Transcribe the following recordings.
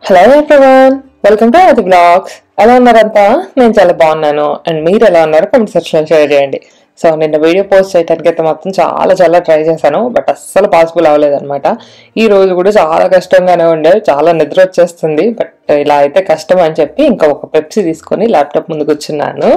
Hello everyone welcome to అది vlogs ఎలా ఉన్నారంతా నేను చాలా బాగున్నాను అండ్ మీరు ఎలా ఉన్నారు కామెంట్ సెక్షన్లో షేర్ చేయండి సో నిన్న వీడియో పోస్ట్ చేయడానికి అయితే మొత్తం చాలా చాలా ట్రై చేశాను బట్ అస్సలు పాసిబుల్ అవ్వలేదన్నమాట ఈ రోజు కూడా చాలా కష్టంగానే ఉండే చాలా నిద్ర వచ్చేస్తుంది బట్ ఇలా అయితే కష్టం అని చెప్పి ఇంకా ఒక పెప్సీ తీసుకొని ల్యాప్టాప్ ముందు కూర్చున్నాను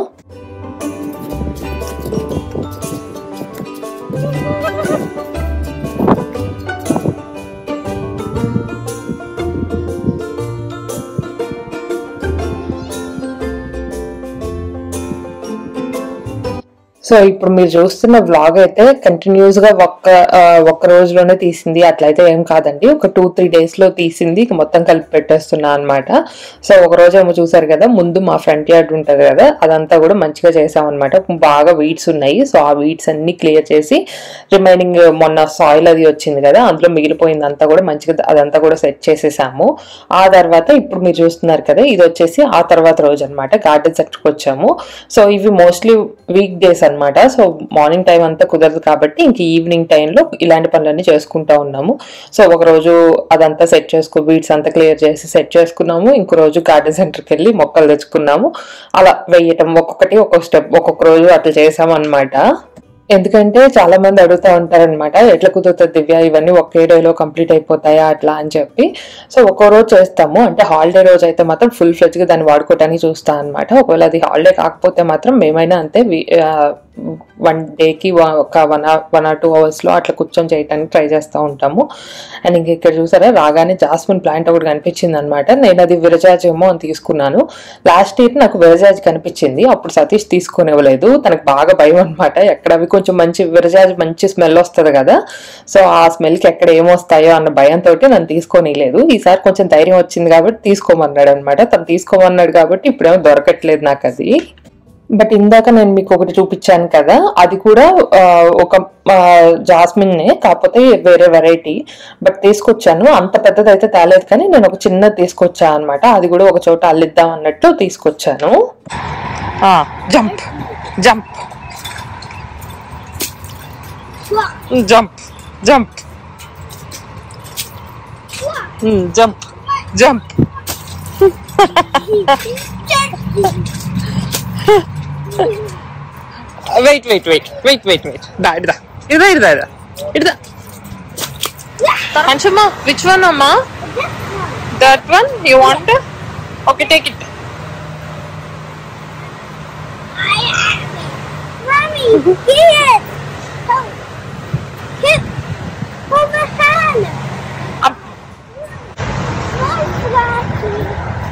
సో ఇప్పుడు మీరు చూస్తున్న వ్లాగ్ అయితే కంటిన్యూస్ గా ఒక్క ఆ, ఒక్క రోజులోనే తీసింది అట్లయితే ఏం కాదండి ఒక టూ త్రీ డేస్ లో తీసింది ఇక మొత్తం కలిపి పెట్టేస్తున్నా అనమాట సో ఒక రోజు ఏమో చూసారు కదా ముందు మా ఫ్రంట్ యార్డ్ ఉంటది కదా అదంతా కూడా మంచిగా చేసాం అనమాట బాగా వీడ్స్ ఉన్నాయి సో ఆ వీడ్స్ అన్ని క్లియర్ చేసి రిమైనింగ్ మొన్న సాయిల్ అది వచ్చింది కదా అందులో మిగిలిపోయిందంతా కూడా మంచిగా అదంతా కూడా సెట్ చేసేసాము ఆ తర్వాత ఇప్పుడు మీరు చూస్తున్నారు కదా ఇది వచ్చేసి ఆ తర్వాత రోజు అనమాట గార్డెన్ సెక్టర్కి వచ్చాము సో ఇవి మోస్ట్లీ వీక్ డేస్ అన్నమాట సో మార్నింగ్ టైం అంతా కుదరదు కాబట్టి ఇంక ఈవినింగ్ టైంలో ఇలాంటి పనులన్నీ చేసుకుంటా ఉన్నాము సో ఒక రోజు అదంతా సెట్ చేసుకో బీట్స్ అంతా క్లియర్ చేసి సెట్ చేసుకున్నాము ఇంకో రోజు గార్డెన్ సెంటర్కి వెళ్ళి మొక్కలు తెచ్చుకున్నాము అలా వేయటం ఒక్కొక్కటి ఒక్కొక్క స్టెప్ ఒక్కొక్క రోజు అట్లా చేసాం అనమాట ఎందుకంటే చాలా మంది అడుగుతూ ఉంటారనమాట ఎట్లా కుదురుతుంది దివ్య ఇవన్నీ ఒకే డేలో కంప్లీట్ అయిపోతాయా అట్లా అని చెప్పి సో ఒక్కో రోజు చేస్తాము అంటే హాలిడే రోజు అయితే మాత్రం ఫుల్ ఫ్లెజ్ గా దాన్ని వాడుకోవడానికి చూస్తాం అనమాట ఒకవేళ అది హాలిడే కాకపోతే మాత్రం మేమైనా అంతే వన్ డేకి ఒక వన్ వన్ ఆర్ టూ అవర్స్లో అట్లా కూర్చొని చేయడానికి ట్రై చేస్తూ ఉంటాము అండ్ ఇంక ఇక్కడ చూసారా రాగానే జాస్మిన్ ప్లాంట్ ఒకటి కనిపించింది అనమాట నేను అది విరజాజ్ ఏమో అని తీసుకున్నాను లాస్ట్ ఇయర్ నాకు విరజాజ్ కనిపించింది అప్పుడు సతీష్ తీసుకొని ఇవ్వలేదు తనకు బాగా భయం అనమాట ఎక్కడ అవి కొంచెం మంచి విరజాజ్ మంచి స్మెల్ వస్తుంది కదా సో ఆ స్మెల్కి ఎక్కడ ఏమొస్తాయో అన్న భయంతో నన్ను తీసుకొని లేదు ఈసారి కొంచెం ధైర్యం వచ్చింది కాబట్టి తీసుకోమన్నాడు అనమాట తను తీసుకోమన్నాడు కాబట్టి ఇప్పుడేమో దొరకట్లేదు నాకు అది బట్ ఇందాక నేను మీకు ఒకటి చూపించాను కదా అది కూడా ఆ, ఒక జాస్మిన్ కాకపోతే వేరే వెరైటీ బట్ తీసుకొచ్చాను అంత పెద్దది అయితే తేలేదు కానీ నేను ఒక చిన్నది తీసుకొచ్చాను అనమాట అది కూడా ఒక చోట అల్లిద్దాం అన్నట్టు తీసుకొచ్చాను jump jump jump jump jump jump wait wait wait wait wait wait దా ఇడదా ఇడదా ఇడదా ఇడదా ఇడదా అంశమ్మా విచ్ వన్ అమ్మా that one you want okay take it Mommy, get it! Oh, hit over hand! Up. Mom's watching.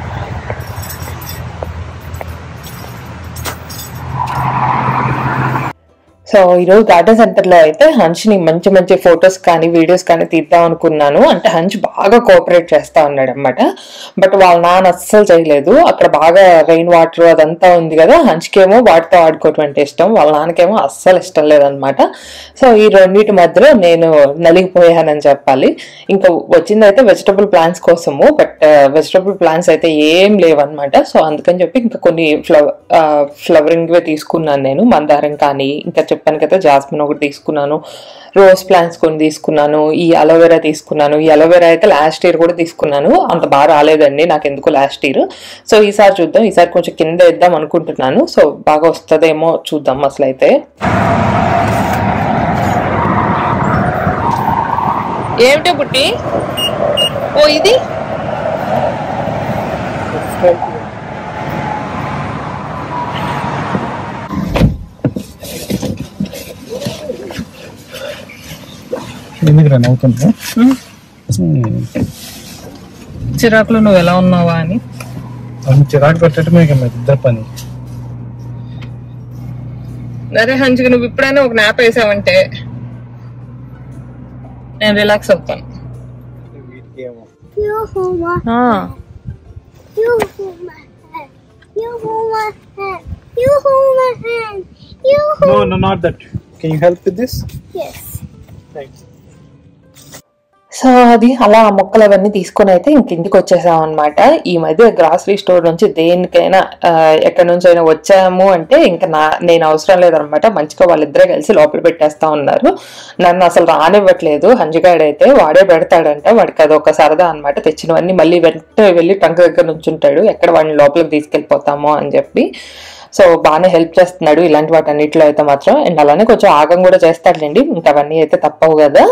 So ఈరోజు garden centre లో అయితే హన్ష్ని మంచి మంచి ఫొటోస్ కానీ వీడియోస్ కానీ తీద్దాం అనుకున్నాను అంటే హంచ్ బాగా కోఆపరేట్ చేస్తా ఉన్నాడు అనమాట బట్ వాళ్ళ నాన్న అస్సలు చేయలేదు అక్కడ బాగా రెయిన్ వాటర్ అదంతా ఉంది కదా హంచ్కేమో వాటితో ఆడుకోవటం అంటే ఇష్టం వాళ్ళ నాన్నకేమో అస్సలు ఇష్టం లేదనమాట సో ఈ రెండింటి మధ్యలో నేను నలిగిపోయానని చెప్పాలి ఇంకా వచ్చిందైతే వెజిటబుల్ ప్లాంట్స్ కోసము బట్ వెజిటబుల్ ప్లాంట్స్ అయితే ఏం లేవన్నమాట సో అందుకని చెప్పి ఇంకా కొన్ని ఫ్లవర్ ఫ్లవరింగ్ తీసుకున్నాను నేను మందారం కానీ ఇంకా చెప్పాను కదా జాస్మిన్ ఒకటి తీసుకున్నాను రోజ్ ప్లాంట్స్ కొన్ని తీసుకున్నాను ఈ అలోవెరా తీసుకున్నాను ఈ అలోవెరా అయితే లాస్ట్ ఇయర్ కూడా తీసుకున్నాను అంత బాగా రాలేదండి నాకు ఎందుకు లాస్ట్ ఇయర్ సో ఈసారి చూద్దాం ఈసారి కొంచెం కింద వేద్దాం అనుకుంటున్నాను సో బాగా వస్తుందేమో చూద్దాం అసలు అయితే ఏమిటో బుట్టి ఓ ఇది ఎందుకు రా నవ్వుతున్నా చిరాకులో నువ్వు ఎలా ఉన్నావా అని అవును చిరాకు పెట్టడమే కదా ఇద్దరు పని అరే హంచుకు నువ్వు ఇప్పుడైనా ఒక నాప్ వేసావంటే నేను రిలాక్స్ అవుతాను You hold my You hold my hand. You hold my hand. You hold my hand. You hold. No no not that can you help with this Yes. Thanks so అది అలా ఆ మొక్కలు అవన్నీ తీసుకొని అయితే ఇంక ఇంటికి వచ్చేసాం అనమాట ఈ మధ్య గ్రాసరీ స్టోర్ నుంచి దేనికైనా ఆ, ఎక్కడి నుంచి అయినా వచ్చాము అంటే ఇంకా నా నేను అవసరం లేదనమాట మంచిగా వాళ్ళిద్దరే కలిసి లోపల పెట్టేస్తా ఉన్నారు నన్ను అసలు రానివ్వట్లేదు హంజిగాడు అయితే వాడే పెడతాడంట వాడికి అది ఒక సరదా అనమాట తెచ్చినవన్నీ మళ్ళీ వెంటనే వెళ్ళి టంక దగ్గర నుంచి ఉంటాడు ఎక్కడ వాడిని లోపలికి తీసుకెళ్ళిపోతామో అని చెప్పి సో బాగానే హెల్ప్ చేస్తున్నాడు ఇలాంటి వాటన్నిటిలో అయితే మాత్రం అండ్ అలానే కొంచెం ఆగం కూడా చేస్తాడులేండి ఇంకా అవన్నీ అయితే తప్పవు కదా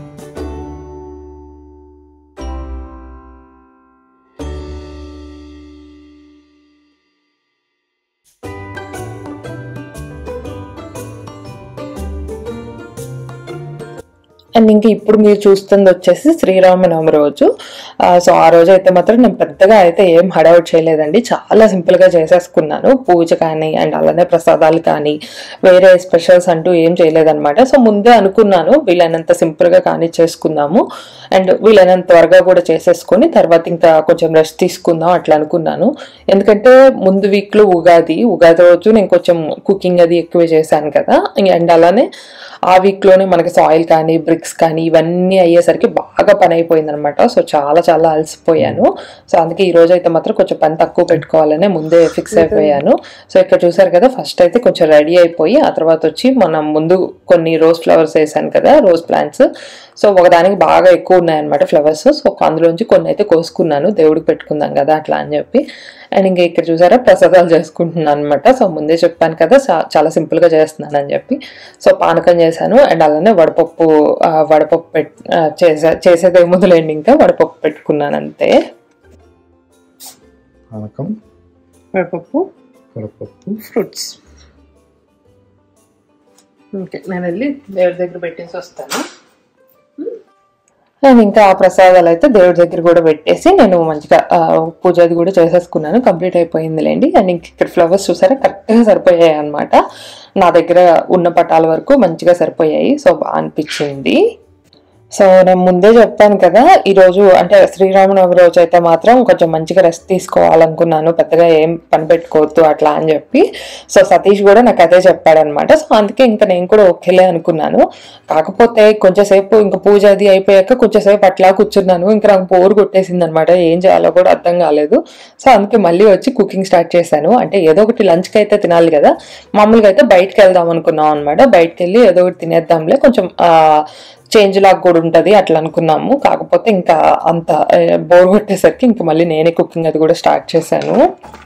అండ్ ఇంకా ఇప్పుడు మీరు చూస్తుంది వచ్చేసి శ్రీరామనవమి రోజు ఆ, సో ఆ రోజు అయితే మాత్రం నేను పెద్దగా అయితే ఏం హడౌట్ చేయలేదండి చాలా సింపుల్ గా చేసేసుకున్నాను పూజ కానీ అండ్ అలానే ప్రసాదాలు కానీ వేరే స్పెషల్స్ అంటూ ఏం చేయలేదన్నమాట సో ముందే అనుకున్నాను వీలైనంత సింపుల్ గా కానీ చేసుకుందాము అండ్ వీలైనంత త్వరగా కూడా చేసేసుకొని తర్వాత ఇంకా కొంచెం రెస్ట్ తీసుకుందాం అట్లా అనుకున్నాను ఎందుకంటే ముందు వీక్ లో ఉగాది ఉగాది రోజు నేను కొంచెం కుకింగ్ అది ఎక్కువ చేశాను కదా అండ్ అలానే ఆ వీక్ లోనే మనకి సాయిల్ కానీ బ్రిక్స్ కానీ ఇవన్నీ అయ్యేసరికి బాగా పని అయిపోయింది అనమాట సో చాలా చాలా అలసిపోయాను సో అందుకే ఈ రోజు అయితే మాత్రం కొంచెం పని తక్కువ పెట్టుకోవాలనే ముందే ఫిక్స్ అయిపోయాను సో ఇక్కడ చూసారు కదా ఫస్ట్ అయితే కొంచెం రెడీ అయిపోయి ఆ తర్వాత వచ్చి మనం ముందు కొన్ని రోజ్ ఫ్లవర్స్ వేసాను కదా రోజ్ ప్లాంట్స్ సో ఒకదానికి బాగా ఎక్కువ ఉన్నాయన్నమాట ఫ్లవర్స్ సో అందులోంచి కొన్ని అయితే కోసుకున్నాను దేవుడికి పెట్టుకుందాం కదా అట్లా అని చెప్పి అండ్ ఇంకా ఇక్కడ చూసారా ప్రసాదాలు చేసుకుంటున్నాను అనమాట సో ముందే చెప్పాను కదా చా- చాలా సింపుల్ గా చేస్తున్నాను అని చెప్పి సో పానకం చేశాను అండ్ అలానే వడపప్పు ఆ, వడపప్పు పెట్ ఆ, చేసే చేసేదే మొదలైంది ఇంకా వడపప్పు పెట్టుకున్నాను అంతే పానకం వడపప్పు కడపప్పు ఫ్రూట్స్ ఓకే నేను వెళ్ళి దేవుడి దగ్గర పెట్టేసి వస్తాను నేను ఇంకా ఆ ప్రసాదాలు అయితే దేవుడి దగ్గర కూడా పెట్టేసి నేను మంచిగా ఆ, పూజ అది కూడా చేసేసుకున్నాను కంప్లీట్ అయిపోయిందిలేండి అండ్ ఇంక ఇక్కడ ఫ్లవర్స్ చూసారా కరెక్ట్గా సరిపోయాయి అనమాట నా దగ్గర ఉన్న పటాల వరకు మంచిగా సరిపోయాయి సో బాగా అనిపించింది సో నేను ముందే చెప్పాను కదా ఈ రోజు అంటే శ్రీరామనవమి రోజు అయితే మాత్రం కొంచెం మంచిగా రెస్ట్ తీసుకోవాలనుకున్నాను పెద్దగా ఏం పని పెట్టుకోవద్దు అట్లా అని చెప్పి సో సతీష్ కూడా నాకు అదే చెప్పాడనమాట సో అందుకే ఇంకా నేను కూడా ఓకేలే అనుకున్నాను కాకపోతే కొంచెంసేపు ఇంకా పూజ అది అయిపోయాక కొంచెంసేపు అట్లా కూర్చున్నాను ఇంకా నాకు బోర్ కొట్టేసింది అనమాట ఏం చేయాలో కూడా అర్థం కాలేదు సో అందుకే మళ్ళీ వచ్చి కుకింగ్ స్టార్ట్ చేశాను అంటే ఏదో ఒకటి లంచ్కి అయితే తినాలి కదా మామూలుగా అయితే బయటకు వెళ్దాం అనుకున్నాం అనమాట బయటకు వెళ్ళి ఏదో ఒకటి తినేద్దాంలే కొంచెం ఆ, చేంజ్ లాగా కూడా ఉంటది అట్లా అనుకున్నాము కాకపోతే ఇంకా అంత బోర్ కొట్టేసరికి ఇంకా మళ్ళీ నేనే కుకింగ్ అది కూడా స్టార్ట్ చేశాను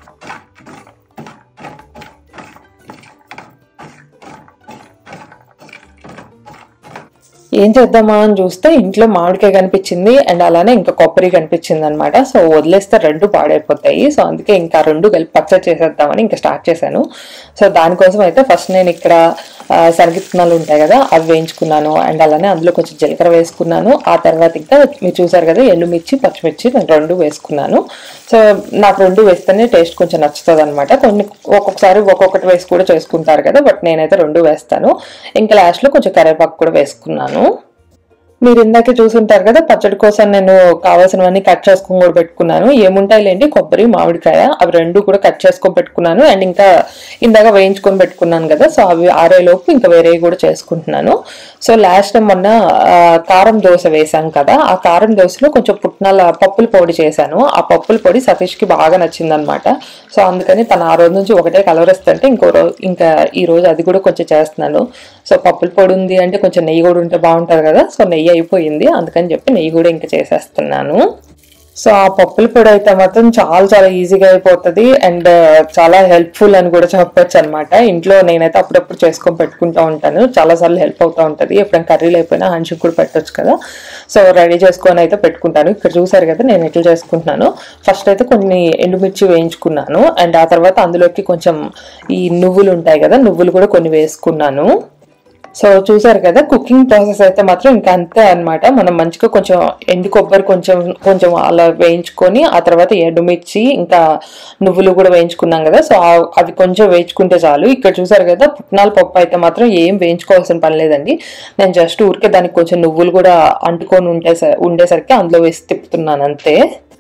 ఏం చేద్దామా అని చూస్తే ఇంట్లో మామిడికాయ కనిపించింది అండ్ అలానే ఇంకా కొబ్బరి కనిపించింది అనమాట సో వదిలేస్తే రెండు పాడైపోతాయి సో అందుకే ఇంకా రెండు కలిపి పచ్చడి చేసేద్దామని ఇంకా స్టార్ట్ చేశాను సో దానికోసం అయితే ఫస్ట్ నేను ఇక్కడ ఆ, శనగిత్తనాలు ఉంటాయి కదా అవి వేయించుకున్నాను అండ్ అలానే అందులో కొంచెం జీలకర్ర వేసుకున్నాను ఆ తర్వాత ఇంకా మీరు చూసారు కదా ఎండుమిర్చి పచ్చిమిర్చి నేను రెండు వేసుకున్నాను సో నాకు రెండు వేస్తేనే టేస్ట్ కొంచెం నచ్చుతుంది అనమాట కొన్ని ఒక్కొక్కసారి ఒక్కొక్కటి వేసి కూడా చేసుకుంటారు కదా బట్ నేనైతే రెండు వేస్తాను ఇంకా లాస్ట్లో కొంచెం కరివేపాకు కూడా వేసుకున్నాను మీరు ఇందాక చూసుంటారు కదా పచ్చడి కోసం నేను కావాల్సినవన్నీ కట్ చేసుకొని కూడా పెట్టుకున్నాను ఏముంటాయిలేండి కొబ్బరి మామిడికాయ అవి రెండు కూడా కట్ చేసుకొని పెట్టుకున్నాను అండ్ ఇంకా ఇందాక వేయించుకొని పెట్టుకున్నాను కదా సో అవి ఆరేలోపు ఇంకా వేరే కూడా చేసుకుంటున్నాను సో లాస్ట్ టైం మొన్న ఆ, కారం దోశ వేసాం కదా ఆ కారం దోశలో కొంచెం పుట్నాల పప్పుల పొడి చేశాను ఆ పప్పుల పొడి సతీష్కి బాగా నచ్చింది అనమాట సో అందుకని తను ఆ రోజు నుంచి ఒకటే కలవరిస్తుంటే ఇంకో రోజు ఇంకా ఈ రోజు అది కూడా కొంచెం చేస్తున్నాను సో పప్పుల పొడి ఉంది అంటే కొంచెం నెయ్యి కూడా ఉంటే బాగుంటుంది కదా సో నెయ్యి అయిపోయింది అందుకని చెప్పి నెయ్యి కూడా ఇంకా చేసేస్తున్నాను సో ఆ పప్పుల పొడి అయితే మాత్రం చాలా చాలా ఈజీగా అయిపోతుంది అండ్ చాలా హెల్ప్ఫుల్ అని కూడా చెప్పొచ్చు అనమాట ఇంట్లో నేనైతే అప్పుడప్పుడు చేసుకొని పెట్టుకుంటూ ఉంటాను చాలా సార్లు హెల్ప్ అవుతూ ఉంటుంది ఎప్పుడైనా కర్రీలు అయిపోయినా హంచుకు కూడా పెట్టొచ్చు కదా సో రెడీ చేసుకొని అయితే పెట్టుకుంటాను ఇక్కడ చూసారు కదా నేను ఎట్లా చేసుకుంటున్నాను ఫస్ట్ అయితే కొన్ని ఎండుమిర్చి వేయించుకున్నాను అండ్ ఆ తర్వాత అందులోకి కొంచెం ఈ నువ్వులు ఉంటాయి కదా నువ్వులు కూడా కొన్ని వేసుకున్నాను సో చూసారు కదా కుకింగ్ ప్రాసెస్ అయితే మాత్రం ఇంకా అంతే అన్నమాట మనం మంచిగా కొంచెం ఎండు కొబ్బరి కొంచెం కొంచెం అలా వేయించుకొని ఆ తర్వాత ఎండుమిర్చి ఇంకా నువ్వులు కూడా వేయించుకున్నాం కదా సో ఆ- అవి కొంచెం వేయించుకుంటే చాలు ఇక్కడ చూసారు కదా పుట్నాల పప్పు అయితే మాత్రం ఏం వేయించుకోవాల్సిన పని లేదండి నేను జస్ట్ ఊరికే దానికి కొంచెం నువ్వులు కూడా అంటుకొని ఉంటే ఉండేసరికి అందులో వేసి తిప్పుతున్నాను అంతే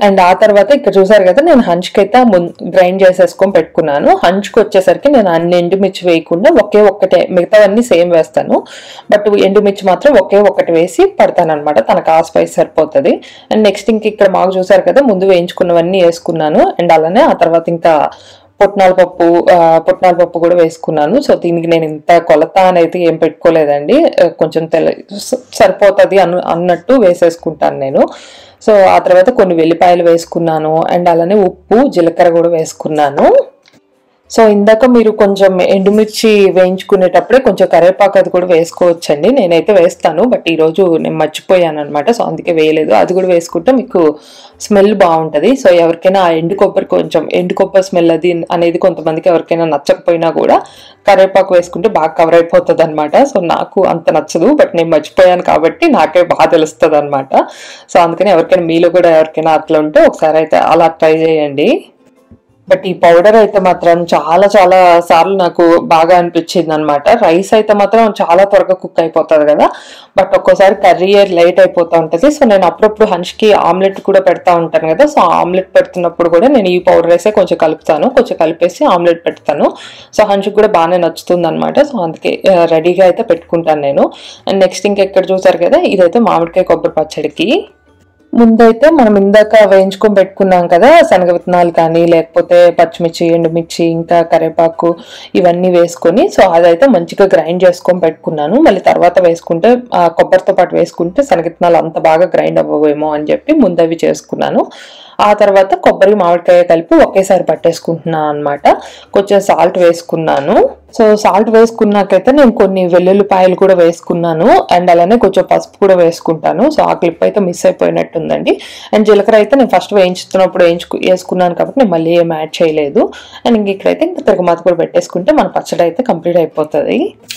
అండ్ ఆ తర్వాత ఇక్కడ చూసారు కదా నేను హంచ్కి అయితే గ్రైండ్ చేసేసుకొని పెట్టుకున్నాను హంచ్కి వచ్చేసరికి నేను అన్ని ఎండుమిర్చి వేయకుండా ఒకే ఒక్కటే మిగతావన్నీ సేమ్ వేస్తాను బట్ ఎండుమిర్చి మాత్రం ఒకే ఒక్కటి వేసి పడతాను అనమాట తనకు ఆ స్పైస్ సరిపోతుంది అండ్ నెక్స్ట్ ఇంక ఇక్కడ మాకు చూసారు కదా ముందు వేయించుకున్నవన్నీ వేసుకున్నాను అండ్ అలానే ఆ తర్వాత ఇంకా పుట్నాల పప్పు ఆ, పుట్నాల పప్పు కూడా వేసుకున్నాను సో దీనికి నేను ఇంత కొలత అనేది ఏం పెట్టుకోలేదండి ఆ, కొంచెం తెల్ల స- సరిపోతుంది అను అన్నట్టు వేసేసుకుంటాను నేను సో ఆ తర్వాత కొన్ని వెల్లిపాయలు వేసుకున్నాను అండ్ అలానే ఉప్పు జీలకర్ర కూడా వేసుకున్నాను సో ఇందాక మీరు కొంచెం ఎండుమిర్చి వేయించుకునేటప్పుడే కొంచెం కరివేపాకు అది కూడా వేసుకోవచ్చండి నేనైతే వేస్తాను బట్ ఈరోజు నేను మర్చిపోయాను అనమాట సో అందుకే వేయలేదు అది కూడా వేసుకుంటే మీకు స్మెల్ బాగుంటుంది సో ఎవరికైనా ఆ ఎండు కొబ్బరి కొంచెం ఎండు కొబ్బరి స్మెల్ అది అనేది కొంతమందికి ఎవరికైనా నచ్చకపోయినా కూడా కరివేపాకు వేసుకుంటే బాగా కవర్ అయిపోతుంది అనమాట సో నాకు అంత నచ్చదు బట్ నేను మర్చిపోయాను కాబట్టి నాకే బాగా తెలుస్తుంది అనమాట సో అందుకని ఎవరికైనా మీలో కూడా ఎవరికైనా అట్లా ఉంటే ఒకసారి అయితే అలా ట్రై చేయండి బట్ ఈ పౌడర్ అయితే మాత్రం చాలా చాలా సార్లు నాకు బాగా అనిపించింది అనమాట రైస్ అయితే మాత్రం చాలా త్వరగా కుక్ అయిపోతుంది కదా బట్ ఒక్కోసారి కర్రీ లేట్ అయిపోతూ ఉంటుంది సో నేను అప్పుడప్పుడు హన్ష్కి ఆమ్లెట్ కూడా పెడతా ఉంటాను కదా సో ఆమ్లెట్ పెడుతున్నప్పుడు కూడా నేను ఈ పౌడర్ వేసే కొంచెం కలుపుతాను కొంచెం కలిపేసి ఆమ్లెట్ పెడతాను సో హన్ష్కి కూడా బాగానే నచ్చుతుంది అనమాట సో అందుకే రెడీగా అయితే పెట్టుకుంటాను నేను అండ్ నెక్స్ట్ ఇంకెక్కడ చూసారు కదా ఇదైతే మామిడికాయ కొబ్బరి పచ్చడికి ముందైతే మనం ఇందాక వేయించుకొని పెట్టుకున్నాం కదా శనగ విత్తనాలు కానీ లేకపోతే పచ్చిమిర్చి ఎండుమిర్చి ఇంకా కరివేపాకు ఇవన్నీ వేసుకొని సో అదైతే మంచిగా గ్రైండ్ చేసుకొని పెట్టుకున్నాను మళ్ళీ తర్వాత వేసుకుంటే ఆ కొబ్బరితో పాటు వేసుకుంటే శనగ విత్తనాలు అంత బాగా గ్రైండ్ అవ్వవేమో అని చెప్పి ముందు అవి చేసుకున్నాను ఆ తర్వాత కొబ్బరి మామిడికాయ కలిపి ఒకేసారి పట్టేసుకుంటున్నాను అనమాట కొంచెం సాల్ట్ వేసుకున్నాను సో సాల్ట్ వేసుకున్నాకైతే నేను కొన్ని వెల్లుల్లిపాయలు కూడా వేసుకున్నాను అండ్ అలానే కొంచెం పసుపు కూడా వేసుకుంటాను సో ఆ క్లిప్ అయితే మిస్ అయిపోయినట్టుందండి అండ్ జీలకర్ర అయితే నేను ఫస్ట్ వేయించుతున్నప్పుడు వేయించుకు వేసుకున్నాను కాబట్టి నేను మళ్ళీ ఏం యాడ్ చేయలేదు అండ్ ఇంక ఇక్కడైతే ఇంకా తిరగమాత కూడా పెట్టేసుకుంటే మన పచ్చడి అయితే కంప్లీట్ అయిపోతుంది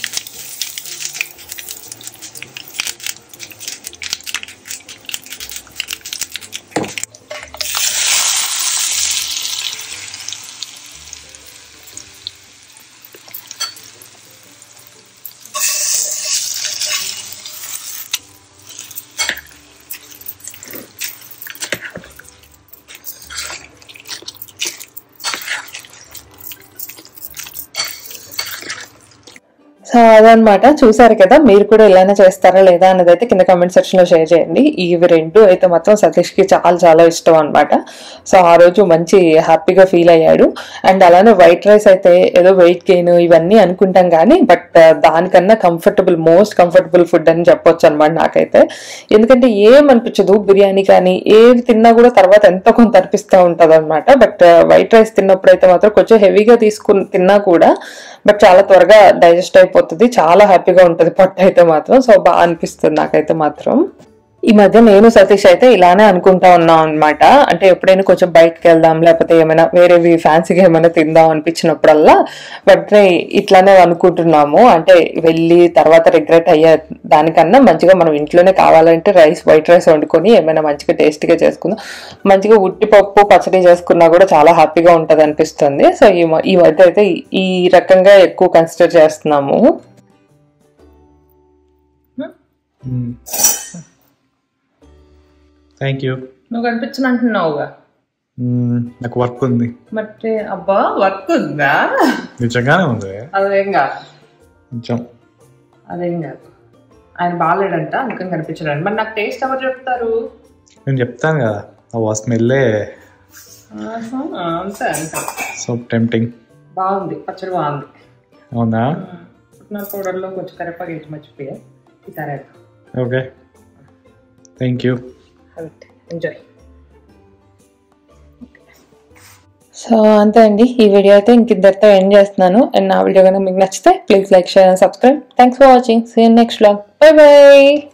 సో అదనమాట చూసారు కదా మీరు కూడా ఇలానే చేస్తారా లేదా అన్నది అయితే కింద కామెంట్ సెక్షన్ లో షేర్ చేయండి ఇవి రెండు అయితే మాత్రం సతీష్ కి చాలా చాలా ఇష్టం అనమాట సో ఆ రోజు మంచి హ్యాపీగా ఫీల్ అయ్యాడు అండ్ అలానే వైట్ రైస్ అయితే ఏదో వెయిట్ గెయిన్ ఇవన్నీ అనుకుంటాం కానీ బట్ దానికన్నా కంఫర్టబుల్ మోస్ట్ కంఫర్టబుల్ ఫుడ్ అని చెప్పొచ్చు అనమాట నాకైతే ఎందుకంటే ఏం అనిపించదు బిర్యానీ కానీ ఏది తిన్నా కూడా తర్వాత ఎంతో కొంత అనిపిస్తూ ఉంటుంది అనమాట బట్ వైట్ రైస్ తిన్నప్పుడు అయితే మాత్రం కొంచెం హెవీగా తీసుకుని తిన్నా కూడా బట్ చాలా త్వరగా డైజెస్ట్ అయిపోతుంది చాలా హ్యాపీగా ఉంటుంది పొట్ట అయితే మాత్రం సో బాగా అనిపిస్తుంది నాకైతే మాత్రం ఈ మధ్య నేను సతీష్ అయితే ఇలానే అనుకుంటా ఉన్నాం అనమాట అంటే ఎప్పుడైనా కొంచెం బయటకు వెళ్దాం లేకపోతే ఏమైనా వేరేవి ఫ్యాన్సీగా ఏమైనా తిందాం అనిపించినప్పుడల్లా వెంటనే ఇట్లానే అనుకుంటున్నాము అంటే వెళ్ళి తర్వాత రిగ్రెట్ అయ్యే దానికన్నా మంచిగా మనం ఇంట్లోనే కావాలంటే రైస్ వైట్ రైస్ వండుకొని ఏమైనా మంచిగా టేస్టీగా చేసుకుందాం మంచిగా ఉట్టిపప్పు పచ్చడి చేసుకున్నా కూడా చాలా హ్యాపీగా ఉంటుంది అనిపిస్తుంది సో ఈ మ- ఈ మధ్య అయితే ఈ- ఈ రకంగా ఎక్కువ కన్సిడర్ చేస్తున్నాము థ్యాంక్ యూ నువ్వు కనిపించను అంటున్నావుగా నాకు వర్క్ ఉంది మరి అబ్బా వర్క్ ఉందా నిజంగానే ఉంది అదేం కాదు కొంచెం అదేం కాదు ఆయన బాగాలేడంట అందుకని కనిపించడండి మరి నాకు టేస్ట్ ఎవరు చెప్తారు నేను చెప్తాను కదా ఆ స్మెల్లే ఆహా, అంతే అంతే సో టెంప్టింగ్ బాగుంది పచ్చడి బాగుంది అవునా పుట్నాల పౌడర్లో కొంచెం కరివేపాకు వేసి మర్చిపోయా ఈసారి వేద్దాం. ఓకే థ్యాంక్ యూ కాబట్టి ఎంజాయ్ సో అంతే అండి ఈ వీడియో అయితే ఇంక ఇద్దరితో ఎండ్ చేస్తున్నాను అండ్ నా వీడియో కనుక మీకు నచ్చితే please like share and subscribe thanks for watching see next vlog bye by